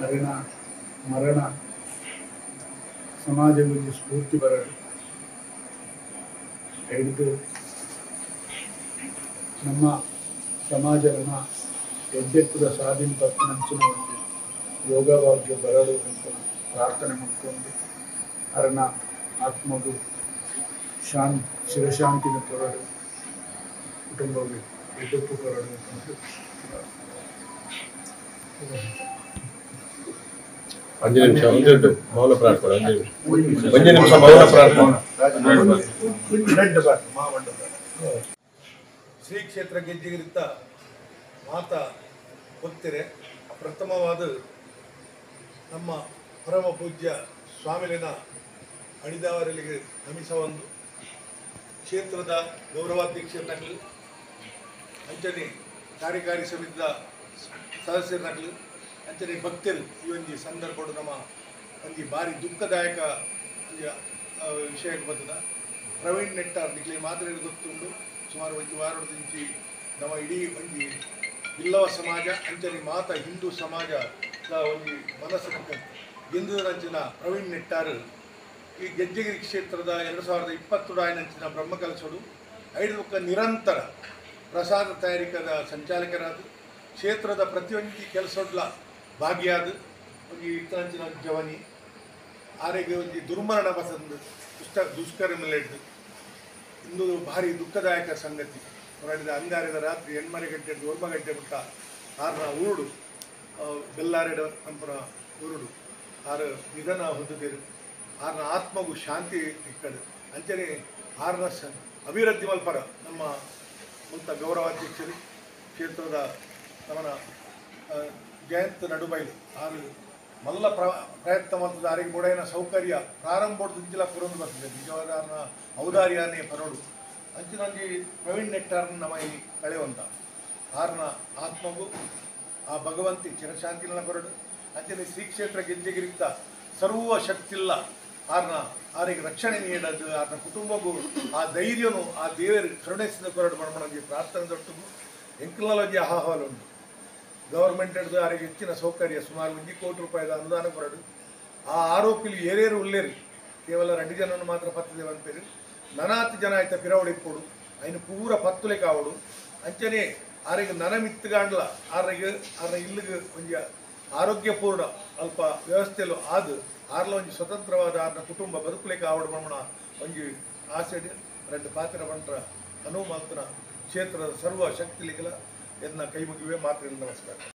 ಮರಣ ಮರಣ ಸಮಾಜದಲ್ಲಿ ಸ್ಫೂರ್ತಿ ಬರಲು ಹಿಡಿದು ನಮ್ಮ ಸಮಾಜನ ಎದ್ದೆತ್ತದ ಸಾಧಿನ ಪತ್ತಿನಂಚಿನ ಒಂದು ಯೋಗವಾಗಿ ಬರಲು ಅಂತ ಪ್ರಾರ್ಥನೆ ಮಾಡ್ಕೊಂಡು ಅರಣ ಆತ್ಮದು ಶಾಂತಿ ಶಿವಶಾಂತಿನ ಕೊರಡು ಕುಟುಂಬಕ್ಕೆ ಎದ್ದೆತ್ತು ಕೊರಡು ಅಂತ ಅಂಜು ನಿಮಿಷ ಒಂದು ಮೌನ ಪ್ರಾರ್ಥನೆ ಒಂದು ನಿಮಿಷ ಒಂದು ನಿಮಿಷ ಮೌನ ಪ್ರಾರ್ಥನೆ ಶ್ರೀ ಕ್ಷೇತ್ರ ಗೆಜ್ಜಿಗಿರಿತ ಮಾತ ಭಕ್ತರೆ ಪ್ರಥಮವಾದ ನಮ್ಮ ಪರಮ ಪೂಜ್ಯ ಸ್ವಾಮಿಲಿನ ಅಡಿದಾವರಲ್ಲಿಗೆ ನಮಿಸ ಒಂದು ಕ್ಷೇತ್ರದ ಗೌರವಾಧ್ಯಕ್ಷರನ್ನಾಗಲಿ ಅಂಚನೆ ಕಾರ್ಯಕಾರಿ ಸಮಿತಿದ ಸದಸ್ಯರನ್ನಾಗಲಿ ಅಂಚನೆ ಭಕ್ತರು ಈ ಒಂದು ಸಂದರ್ಭಡು ನಮ್ಮ ಒಂದು ಭಾರಿ ದುಃಖದಾಯಕ ಒಂದು ಆ, ವಿಷಯಕ್ಕೆ ಬರ್ತದ ಪ್ರವೀಣ್ ನೆಟ್ಟಾರ್ ನಿಕ್ಲೆ ಮಾತ್ರ ಗೊತ್ತುಂಡು ಸುಮಾರು ಒಂದು ವಾರದ నుంచి ನಮ್ಮ ಇಡೀ ಒಂದು ಬಿಲ್ಲವ ಸಮಾಜ ಅಂಚನೆ ಮಾತ ಹಿಂದೂ ಸಮಾಜ ಒಂದು ಮನಸ್ಸು ಗೆಂದುದಂಚಿನ ಪ್ರವೀಣ್ ನೆಟ್ಟಾರ್ ಈ ಗೆಜ್ಜೆಗಿರಿ ಕ್ಷೇತ್ರದ ಎರಡು ಸಾವಿರದ ಇಪ್ಪತ್ತು ಡಾಯಿನಂಚಿನ ಬ್ರಹ್ಮಕಲಸೋಡು ಐದು ಒಕ್ಕ ನಿರಂತರ ಪ್ರಸಾದ ತಯಾರಿಕದ ಸಂಚಾಲಕರಾದ ಕ್ಷೇತ್ರದ ಪ್ರತಿಯೊಂದು ಕೆಲಸಡ್ಲ ಭಾಗಿಯಾದ ಒಂದು ಇತ್ತಂಚಿನ ಜವನಿ ಆರೆಗೆ ಒಂದು ದುರ್ಮರಣ ಬಸಂದು ದುಷ್ಟ ದುಷ್ಕರ್ಮಲೆಡ್ದು ಇಂದು ಭಾರಿ ದುಃಖದಾಯಕ ಸಂಗತಿ ಹೊರಡಿದ ಅಂಗಾರದ ರಾತ್ರಿ ಎಣ್ಮರೆ ಗಂಟೆ ಓರ್ಮ ಗಂಟೆ ಬಿಟ್ಟ ಆರ್ನ ಉರುಡು ಆ, ಬೆಲ್ಲಾರೆಡ ನಂಪರ ಉರುಡು ಆರು ನಿಧನ ಹೊಂದಿದರು ಆರ್ನ ಆತ್ಮಗೂ ಶಾಂತಿ ಇಕ್ಕಡು ಅಂಚನೆ ಆರ್ನ ಸ ಅಭಿವೃದ್ಧಿ ಮಲ್ಪರ ನಮ್ಮ ಮುಂತ ಗೌರವಾಧ್ಯಕ್ಷರು ಕ್ಷೇತ್ರದ ನಮ್ಮನ ಆ, ಜಯಂತ್ ನಡುಬೈಲು ಆರು ಮಲ್ಲ ಪ್ರ ಪ್ರಯತ್ನ ಮಾಡ್ತದೆ ಆರಿಗೆ ಬುಡೈನ ಸೌಕರ್ಯ ಪ್ರಾರಂಭೋಡ್ದಿಂಚಿಲ ಪುರಂದು ಬರ್ತದೆ ನಿಜವಾದ ಆರ್ನ ಔದಾರ್ಯನೇ ಪರೋಡು ಅಂಚಿನಲ್ಲಿ ಪ್ರವೀಣ್ ನೆಟ್ಟಾರ್ನ ನಮ್ಮ ಈ ಕಳೆಯುವಂತ ಆರ್ನ ಆತ್ಮಗೂ ಆ ಭಗವಂತಿ ಚಿರಶಾಂತಿನ ಕೊರಡು ಅಂಚನೆ ಶ್ರೀ ಕ್ಷೇತ್ರ ಗೆಜ್ಜೆಗಿರಿತ ಸರ್ವ ಶಕ್ತಿಲ್ಲ ಆರ್ನ ಆರಿಗೆ ರಕ್ಷಣೆ ನೀಡದು ಆರ್ನ ಕುಟುಂಬಗೂ ಆ ಧೈರ್ಯನು ಆ ದೇವರ ಕರುಣಿಸಿದ ಕೊರಡು ಮನಮನಗೆ ಪ್ರಾರ್ಥನೆ ದೊಟ್ಟುಗು ಎಂಕಲಜಿ ಆಹಾವಾಲು ಉಂಟು ಗೌರ್ಮೆಂಟ್ ಹಿಡಿದು ಅವರಿಗೆ ಹೆಚ್ಚಿನ ಸೌಕರ್ಯ ಸುಮಾರು ಒಂದು ಕೋಟಿ ರೂಪಾಯಿದ ಅನುದಾನ ಕೊರಡು ಆ ಆರೋಪಿಲಿ ಏರೇರು ಉಳ್ಳೇರಿ ಕೇವಲ ರೆಡ್ಡಿ ಜನನ್ನು ಮಾತ್ರ ಪತ್ತಿದ್ದೇವೆ ಅಂತೇಳಿ ನನಾತ್ ಜನ ಆಯ್ತ ಪಿರವಡಿಪ್ಪೋಡು ಐನು ಪೂರ ಪತ್ತುಲೆ ಕಾವಡು ಅಂಚನೆ ಆರಿಗೆ ನನ ಮಿತ್ತಗಾಂಡ್ಲ ಆರಿಗೆ ಆರ ಇಲ್ಲಿಗೆ ಒಂಜಿ ಆರೋಗ್ಯಪೂರ್ಣ ಅಲ್ಪ ವ್ಯವಸ್ಥೆಲು ಆದು ಆರ್ಲ ಒಂಜಿ ಸ್ವತಂತ್ರವಾದ ಆರ್ನ ಕುಟುಂಬ ಬದುಕುಲಿಕ್ಕೆ ಆವಡು ಮಮ್ಮನ ಒಂಜಿ ಆಸೆ ಎರಡು ಪಾತ್ರ ಬಂಟ್ರ ಅನುವು ಮಾತ್ರ ಕ್ಷೇತ್ರದ ಸರ್ವ ಶಕ್ತಿಲಿಗಲ ಎನ್ನ ಕೈ ಮುಗಿವೆ ಮಾತ್ರ ನಮಸ್ಕಾರ